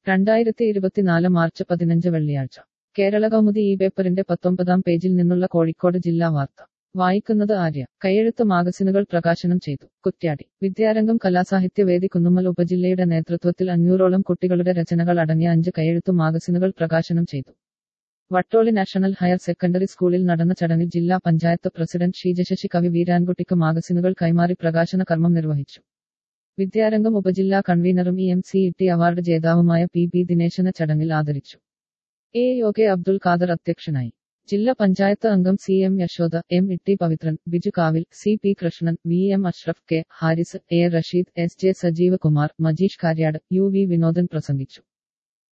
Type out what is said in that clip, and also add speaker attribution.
Speaker 1: രണ്ടായിരത്തി ഇരുപത്തിനാല് മാർച്ച് പതിനഞ്ച് വെള്ളിയാഴ്ച കേരള കൗമുദി ഈ പേപ്പറിന്റെ പത്തൊമ്പതാം പേജിൽ നിന്നുള്ള കോഴിക്കോട് ജില്ലാ വാർത്ത വായിക്കുന്നത് ആര്യ കൈയെഴുത്ത് മാഗസിനുകൾ പ്രകാശനം ചെയ്തു കുറ്റ്യാടി വിദ്യാരംഗം കലാസാഹിത്യവേദി കുന്നുമ്മൽ ഉപജില്ലയുടെ നേതൃത്വത്തിൽ അഞ്ഞൂറോളം കുട്ടികളുടെ രചനകൾ അടങ്ങിയ അഞ്ച് കൈയെഴുത്തു മാഗസിനുകൾ പ്രകാശനം ചെയ്തു വട്ടോളി നാഷണൽ ഹയർ സെക്കൻഡറി സ്കൂളിൽ നടന്ന ചടങ്ങിൽ ജില്ലാ പഞ്ചായത്ത് പ്രസിഡന്റ് ഷീജശശി കവി വീരാൻകുട്ടിക്ക് മാഗസിനുകൾ കൈമാറി പ്രകാശന കർമ്മം നിർവഹിച്ചു വിദ്യാരംഗം ഉപജില്ലാ കൺവീനറും E M C E T award ജേതാവുമായ പി ബി ദിനേശനെ ചടങ്ങിൽ ആദരിച്ചു എ യോഗെ അബ്ദുൽ ഖാദർ അധ്യക്ഷനായി ജില്ലാ പഞ്ചായത്ത് അംഗം C M Yashoda M Itty Pavithran Biju Kavil C P Krishnan V M Ashraf K Haris A Rasheed S J Sajeevakumar Majeesh Karyad U V Vinodan പ്രസംഗിച്ചു